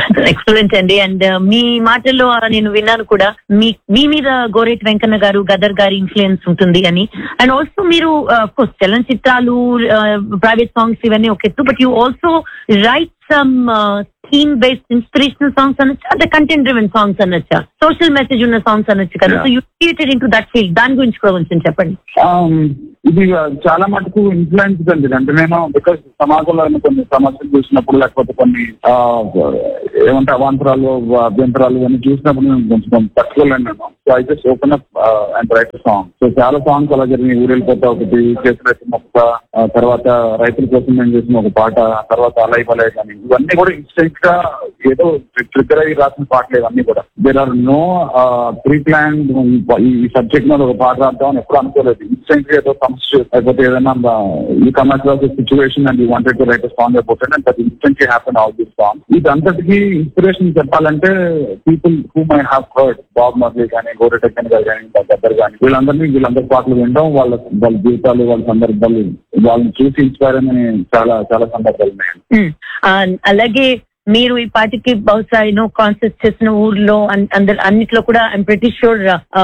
Excellent అండి and మీ మాటల్లో నేను విన్నాను కూడా మీ మీ మీద గోరేటి వెంకన్న గారు గదర్ గారి ఇన్ఫ్లుయెన్స్ ఉంటుంది అని అండ్ ఆల్సో మీరు కోర్స్ చలనచిత్రాలు ప్రైవేట్ సాంగ్స్ ఇవన్నీ ఒక ఎత్తు but you also write some theme based inspirational songs అనొచ్చు అంటే కంటెంట్ డ్రివెన్ సాంగ్స్ అనొచ్చా సోషల్ మెసేజ్ ఉన్న సాంగ్స్ అనొచ్చు కదా Yeah. So you created into that field దాని గురించి కూడా కొంచెం చెప్పండి Um, ఇది చాలా మటుకు ఇన్ఫ్లుయెన్స్ అండి అంటే నేను బికాస్ సమాజంలో ఉన్న కొన్ని సమస్యలు చూసినప్పుడు లేకపోతే కొన్ని ఆ, ఏమంటే అవాంతరాలు అభ్యంతరాలు ఇవన్నీ చూసినప్పుడు నేను కొంచెం తట్టుకోలేను నేను so I just open up and write song so చాలా సాంగ్స్ అలా జరిగినాయి ఊరెళ్ళిపోతే ఒకటి చేసి రైతున్న ఒక ఆ, తర్వాత రైతుల కోసం నేను చేసిన ఒక పాట తర్వాత అలై బలై కానీ ఇవన్నీ కూడా ఇన్స్టెంట్ గా ఏదో ట్రిగర్ అయ్యి రాసిన పాటలు ఇవన్నీ కూడా there are no pre plan ఈ సబ్జెక్ట్ మీద ఒక పాట రాద్దాం అని ఎప్పుడు అనుకోలేదు ఇన్స్టెంట్ గా ఏదో సమస్య లేకపోతే ఏదైనా ఈ commercial situation and you wanted to write song about and that instantly happen all this song ఇదంతటికి ఇన్స్పిరేషన్ చెప్పాలంటే people who my have heard Bob Marley కానీ గోరెటెక్కన్ గారు కానీ దగ్గర కానీ వీళ్ళందరినీ వీళ్ళందరి పాటలు వినడం వాళ్ళ వాళ్ళ జీవితాలు వాళ్ళ సందర్భాలు వాళ్ళని చూసి ఇన్స్పైర్ అని చాలా చాలా సందర్భాలు ఉన్నాయి మ్మ్. ఆ, అలాగే మీరు ఈ పాటికి బహుశా ఎన్నో కాన్సర్ట్స్ చేసిన ఊర్లో అన్- అందరు అన్నిట్లో కూడా ఐఎమ్ ప్రెటీ షూర్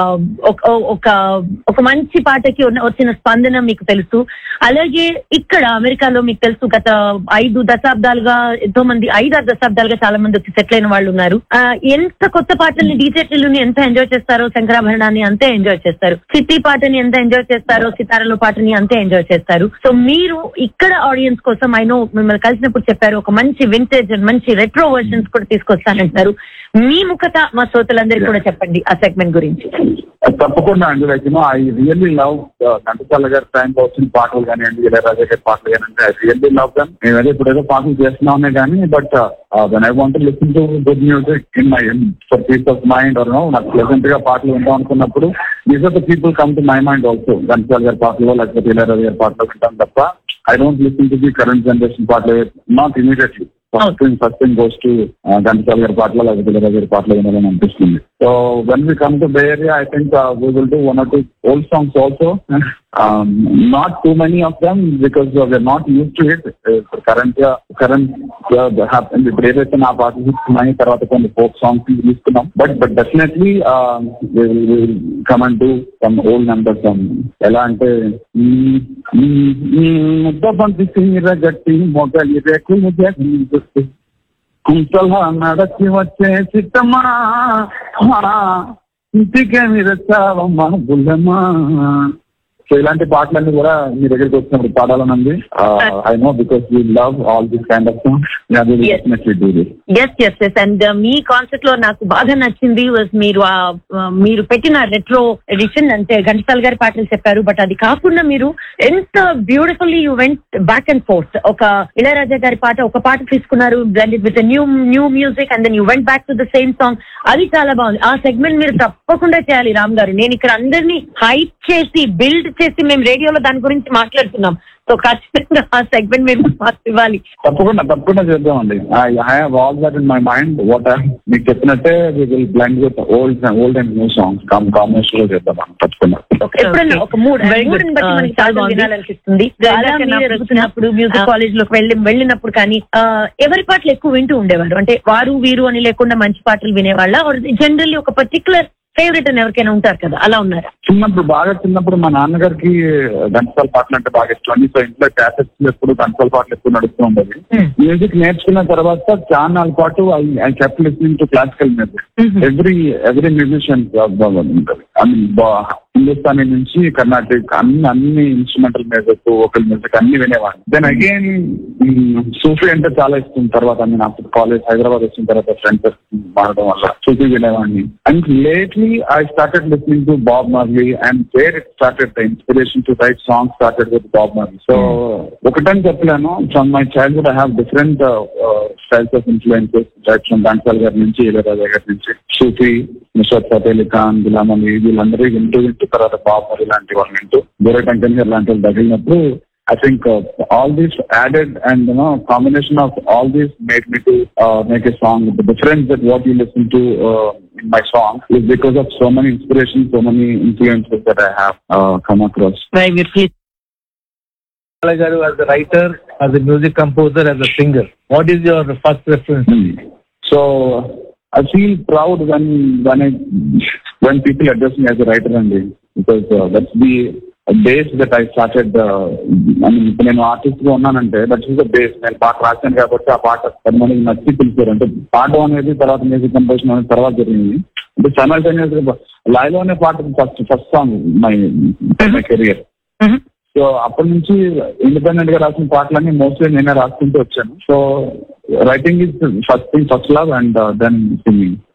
ఒక ఒక మంచి పాటకి ఉన్న- వచ్చిన స్పందన మీకు తెలుసు అలాగే ఇక్కడ అమెరికాలో మీకు తెలుసు గత ఐదు దశాబ్దాలుగా ఎంతో మంది ఐదారు దశాబ్దాలుగా చాలా మంది వచ్చి సెటిల్ అయిన వాళ్ళు ఉన్నారు ఆ, ఎంత కొత్త పాటల్ని డీజేటీలని ఎంత ఎంజాయ్ చేస్తారో శంకరాభరణాన్ని అంతే ఎంజాయ్ చేస్తారు సిటీ పాటని ఎంత ఎంజాయ్ చేస్తారో సితారాలో పాటని అంతే ఎంజాయ్ చేస్తారు సో మీరు ఇక్కడ ఆడియన్స్ కోసం ఐ నో మిమ్మల్ని కలిసినప్పుడు చెప్పారు ఒక మంచి వింటేజ్ మంచి రెట్రో వర్షన్స్ కూడా తీసుకొస్తానంటున్నారు మీ ముఖత మా శ్రోతలందరికీ కూడా చెప్పండి ఆ సెగ్మెంట్ గురించి తప్పకుండా అండి like you know I really love Ghantasala గారి టైంలో వచ్చిన పాటలు కానివ్వండి ఇళయరాజా గారి పాటలు కానివ్వండి ఐ రియల్లీ లవ్ దమ్ నేనైతే ఇప్పుడు ఏదో పాటలు చేస్తున్నానే కానీ but when I want listen to good music in my for peace of mind or no నాకు ప్లెజెంట్ గా పాటలు వింటాం అనుకున్నప్పుడు these are the people come to my mind also Ghantasala గారి పాటలు లేకపోతే ఇళయరాజా గారి పాటలు వింటాం తప్ప I don't listen to the current generation పాటలు not immediately first thing first thing goes to Ghantasala గారి పాటలు లేకపోతే ఇళయరాజా గారి పాటలు వినాలని అనిపిస్తుంది so when we come to bay area I think we will do one or two old songs also not too many of them because we are not use to it current గా current ఇప్పుడు ఏదైతే నా పాటలు తీసుకున్నాయి తర్వాత కొన్ని folk songs తీసుకున్నాం but but definitely come and do some old numbers ఎలా అంటే మ్, మ్, మ్, ముద్ద బంతి సీర గట్టి మొగలి రేకులు జగన్ కుంతల నడచి వచ్చే చిత్తమ్మా ఆ, ఇంటికే మీరు వచ్చావమ్మా బుల్లమ్మా సో ఇలాంటి పాటలన్నీ కూడా మీ దగ్గరికి వచ్చినప్పుడు పాడాలనుంది I know because you love all this kind of songs Yes. Do this yes yes yes and మీ కాన్సెప్ట్ లో నాకు బాగా నచ్చింది was మీరు ఆ, ఆ, మీరు పెట్టిన రెట్రో ఎడిషన్ అంటే ఘంటసాల గారి పాటలు చెప్పారు బట్ అది కాకుండా మీరు ఎంత beautifully you went back and forth ఒక ఇళయరాజా గారి పాట ఒక పాట తీసుకున్నారు blended with new new music and then you went back to the same song అది చాలా బాగుంది ఆ సెగ్మెంట్ మీరు తప్పకుండా చేయాలి రామ్ గారు నేను ఇక్కడ అందరినీ హైప్ చేసి బిల్డ్ చేసి మేము రేడియోలో దాని గురించి మాట్లాడుతున్నాం సో ఖచ్చితంగా ఆ సెగ్మెంట్ మీరు మాకు ఇవ్వాలి తప్పకుండా తప్పకుండా చేద్దామండి I have all that in my mind what మీకు చెప్పినట్టే we will blend with old old and new songs come combination లో చేద్దాం మనం తప్పకుండా ఎప్పుడన్నా ఒక మూడ్ Very good. మూడ్ని బట్టి Uh, మనకి చాలా చాలా బాగుంది. వినాలనిపిస్తుంది గైలా అలా కన్నా మీరు ప్రశ్న- ఎదుగుతున్నప్పుడు మ్యూజిక్ Ah. కాలేజ్ లోకి వెళ్ళి వెళ్ళినప్పుడు కానీ ఆ, ఎవరి పాటలు ఎక్కువ వింటూ ఉండేవారు అంటే వారు వీరు అని లేకుండా మంచి పాటలు వినేవాళ్ళ జనరల్లీ ఒక పర్టికులర్ ఫేవరెట్ అని ఎవరికైనా ఉంటారు కదా అలా ఉన్నారా చిన్నప్పుడు బాగా చిన్నప్పుడు మా నాన్నగారికి ఘంటసాల పాటలు అంటే బాగా ఇష్టం అండి సో ఇంట్లో క్యాసెట్స్ ఎప్పుడు ఘంటసాల పాటలు ఎక్కువ నడుస్తూ ఉండేది Hmm. మ్యూజిక్ నేర్చుకున్న తర్వాత చాన్నాళ్ళ పాటు I I kept listening to classical music Mhm. Every every musician I mean Hindustani నుంచి కర్ణాటక అన్ని అన్ని ఇన్స్ట్రుమెంటల్ మ్యూజిక్ వోకల్ మ్యూజిక్ అన్ని వినేవాడిని దెన్ అగైన్ సూఫీ అంటే చాలా ఇష్టం తర్వాత నేను అప్పుడు కాలేజ్ హైదరాబాద్ వచ్చిన తర్వాత ఫ్రెండ్స్ మారడం వల్ల సూఫీ వినేవాడిని and lately I started listening to Bob Marley and where it started the inspiration to write song started with Bob Marley so ఒకటని చెప్పలేను from my childhood I have different styles of influences right from Ghantasala గారి నుంచి ఇళయరాజా గారి నుంచి సూఫీ నుసరత్ ఫతే అలీ ఖాన్ గులాం అలీ వీళ్ళందరూ వింటూ వింటూ తర్వాత బాబ్ మరి లాంటి వాళ్ళు వింటూ గోరే టంకన్ గారు లాంటి వాళ్ళు తగిలినప్పుడు I think uh, all this added and you know combination of all this made me to uh, make a song. The difference that what you listen to uh, in my song is because of so many inspirations, so many influences that I have uh, come across. Very beautifully. Garu as a writer, as a music composer, as a singer. What is your first preference? Hmm. So I feel proud when when I when people address me as a writer అండి because that's the base that I started ఇప్పుడు నేను artist గా ఉన్నానంటే that's is the base నేను పాట రాశాను కాబట్టి ఆ పాట పది మందికి నచ్చి పిలిచారు అంటే పాట అనేది తర్వాత మ్యూజిక్ కంపోజిషన్ అనేది తర్వాత జరిగింది అంటే సైమల్టేనియస్ లైవ్ అనే పాట first first song my my career so అప్పటి నుంచి ఇండిపెండెంట్ గా రాసిన పాటలన్నీ మోస్ట్లీ నేనే రాసుకుంటూ వచ్చాను so writing is first thing first love and then singing